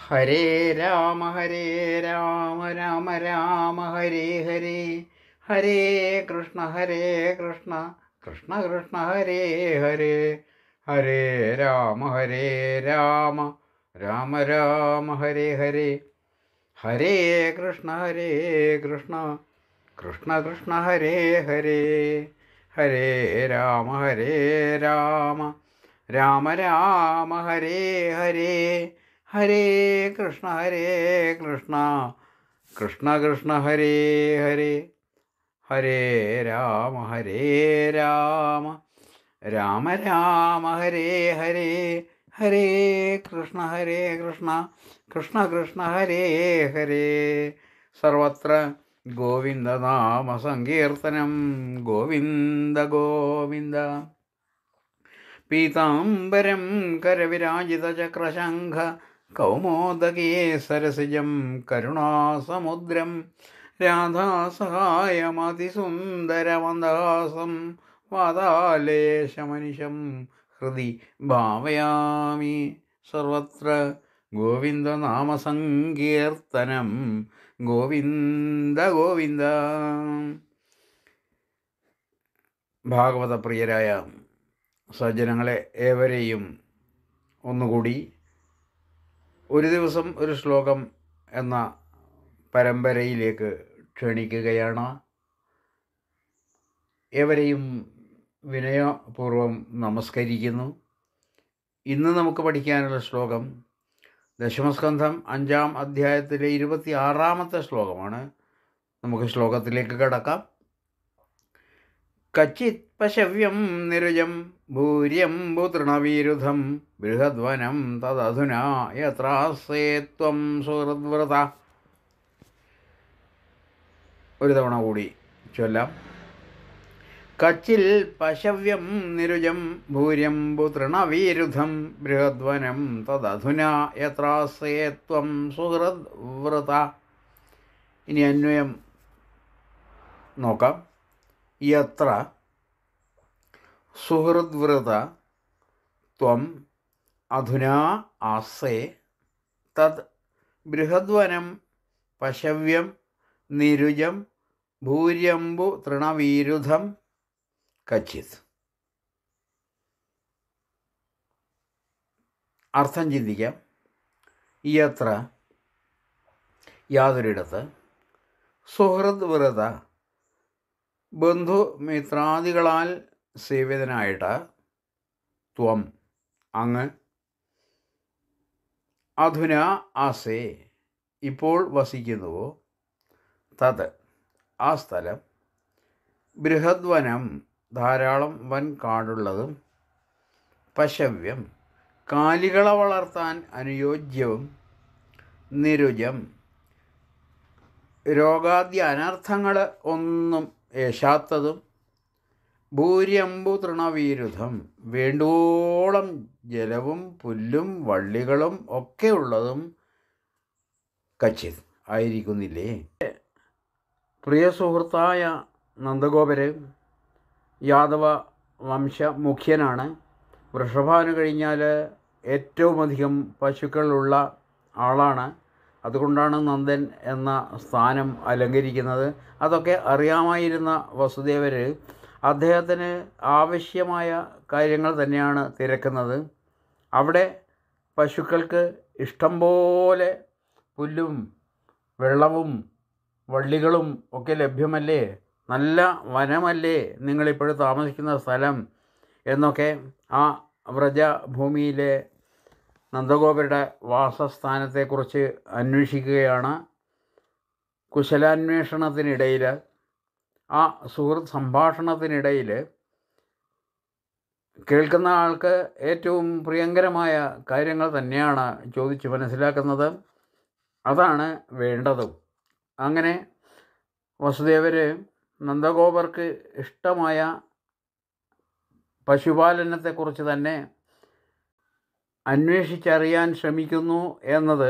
ഹരേ രാമ ഹരേ രാമ രാമ രാമ ഹരേ ഹരേ ഹരേ കൃഷ്ണ ഹരേ കൃഷ്ണ കൃഷ്ണ കൃഷ്ണ ഹരേ ഹരേ ഹരേ രാമ ഹരേ രാമ രാമ രാമ ഹരേ ഹരേ ഹരേ കൃഷ്ണ ഹരേ കൃഷ്ണ കൃഷ്ണ കൃഷ്ണ ഹരേ ഹരേ ഹരേ രാമ ഹരേ രാമ രാമ രാമ ഹരേ ഹരേ ഹരേ കൃഷ്ണ ഹരേ കൃഷ്ണ കൃഷ്ണ കൃഷ്ണ ഹരേ ഹരേ ഹരേ രാമ ഹരേ രാമ രാമ രാമ ഹരേ ഹരേ ഹരേ കൃഷ്ണ ഹരേ കൃഷ്ണ കൃഷ്ണ കൃഷ്ണ ഹരേ ഹരേ സർവത്ര ഗോവിന്ദനാമ സങ്കീർത്തനം ഗോവിന്ദ ഗോവിന്ദ പീതാംബരം കരവിരാജിതചക്രശംഖ കൗമോദകേ സരസിജം കരുണാസമുദ്രം രാധാസഹായമതിസുന്ദരമന്ദഹാസം വാതാലേശമനിശം ഹൃദി ഭാവയാമി സർവത്ര ഗോവിന്ദനാമസങ്കീർത്തനം ഗോവിന്ദ ഗോവിന്ദ ഭാഗവതപ്രിയരായ സജ്ജനങ്ങളെ ഏവരെയും ഒന്നുകൂടി ഒരു ദിവസം ഒരു ശ്ലോകം എന്ന പരമ്പരയിലേക്ക് ക്ഷണിക്കുകയാണ് ഏവരെയും വിനയപൂർവം നമസ്കരിക്കുന്നു ഇന്ന് നമുക്ക് പഠിക്കാനുള്ള ശ്ലോകം ദശമസ്കന്ധം അഞ്ചാം അധ്യായത്തിലെ ഇരുപത്തി ആറാമത്തെ ശ്ലോകമാണ് നമുക്ക് ശ്ലോകത്തിലേക്ക് കടക്കാം കച്ചിത് പശവ്യം നിരുജം ഭൂര്യംബു തൃണവീരുധം ബൃഹദ്വനം തദധുന യത്രാസേ ത്വം സുഹൃദ്വ്രത ഒരു തവണ കൂടി ചൊല്ലാം കച്ചിൽ പശവ്യം നിരുജം ഭൂര്യംബു തൃണവീരുധം ബൃഹദ്വനം തദധുന യത്രാസേ ത്വം സുഹൃദ്വ്രത ഇനി അന്വയം നോക്കാം യത്ര സുഹൃദ്വൃത ത്വം അധുനാ ആസേ തത് ബൃഹദ്വനം പശവ്യം നിരുജം ഭൂര്യംബു തൃണവീരുധം കച്ചിത് അർത്ഥം ചിന്തിക്കാം യത്ര യാതൊരിടത്ത് സുഹൃദ് വ്രത ബന്ധുമിത്രാദികളാൽ സേവിതനായിട്ട് ത്വം അങ്ങ് അധുന ആസേ ഇപ്പോൾ വസിക്കുന്നുവോ തത് ആ സ്ഥലം ബൃഹദ്വനം ധാരാളം വൻ കാടുള്ളതും പശവ്യം കാലികളെ വളർത്താൻ അനുയോജ്യവും നിരുജം രോഗാദ്യ അനർത്ഥങ്ങൾ ഒന്നും യേശാത്തതും ഭൂര്യമ്പു തൃണവീരുധം വേണ്ടോളം ജലവും പുല്ലും വള്ളികളും ഒക്കെ ഉള്ളതും കച്ചിത് ആയിരിക്കുന്നില്ലേ പ്രിയ സുഹൃത്തായ നന്ദഗോപര് യാദവ വംശ മുഖ്യനാണ് വൃഷഭാനു കഴിഞ്ഞാൽ ഏറ്റവും അധികം പശുക്കളുള്ള ആളാണ് അതുകൊണ്ടാണ് നന്ദൻ എന്ന സ്ഥാനം അലങ്കരിക്കുന്നത് അതൊക്കെ അറിയാമായിരുന്ന വസുദേവർ അദ്ദേഹത്തിന് ആവശ്യമായ കാര്യങ്ങൾ തന്നെയാണ് തിരക്കുന്നത് അവിടെ പശുക്കൾക്ക് ഇഷ്ടം പോലെ പുല്ലും വെള്ളവും വള്ളികളും ഒക്കെ ലഭ്യമല്ലേ നല്ല വനമല്ലേ നിങ്ങളിപ്പോഴും താമസിക്കുന്ന സ്ഥലം എന്നൊക്കെ ആ വ്രജഭൂമിയിലെ നന്ദഗോപരുടെ വാസസ്ഥാനത്തെക്കുറിച്ച് അന്വേഷിക്കുകയാണ് കുശലാന്വേഷണത്തിനിടയിൽ ആ സുഹൃത്ത് സംഭാഷണത്തിനിടയിൽ കേൾക്കുന്ന ആൾക്ക് ഏറ്റവും പ്രിയങ്കരമായ കാര്യങ്ങൾ തന്നെയാണ് ചോദിച്ച് മനസ്സിലാക്കുന്നത് അതാണ് വേണ്ടതും അങ്ങനെ വസുദേവർ നന്ദഗോപർക്ക് ഇഷ്ടമായ പശുപാലനത്തെക്കുറിച്ച് തന്നെ അന്വേഷിച്ചറിയാൻ ശ്രമിക്കുന്നു എന്നത്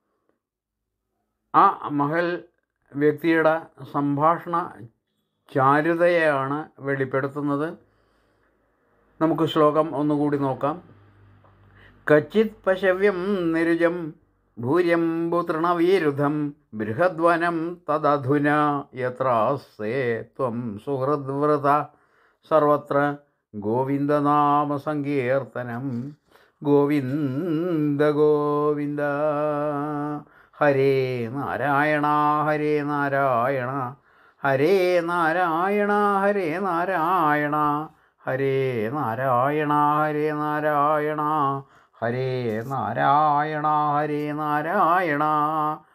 ആ മഹൽ വ്യക്തിയുടെ സംഭാഷണ ചാരുതയെയാണ് വെളിപ്പെടുത്തുന്നത് നമുക്ക് ശ്ലോകം ഒന്നുകൂടി നോക്കാം കച്ചിത് പശവ്യം നിരുജം ഭൂര്യംബു തൃണവീരുധം ബൃഹദ്വനം തദധുന യത്രാസ്തേ ത്വം സുഹൃദ്വൃത സർവത്ര ഗോവിന്ദനാമസങ്കീർത്തനം ഗോവിന്ദ ഗോവിന്ദ ഹരേ നാരായണ ഹരേ നാരായണ ഹരേ നാരായണ ഹരേ നാരായണ ഹരേ നാരായണ ഹരേ നാരായണ ഹരേ നാരായണ ഹരേ നാരായണ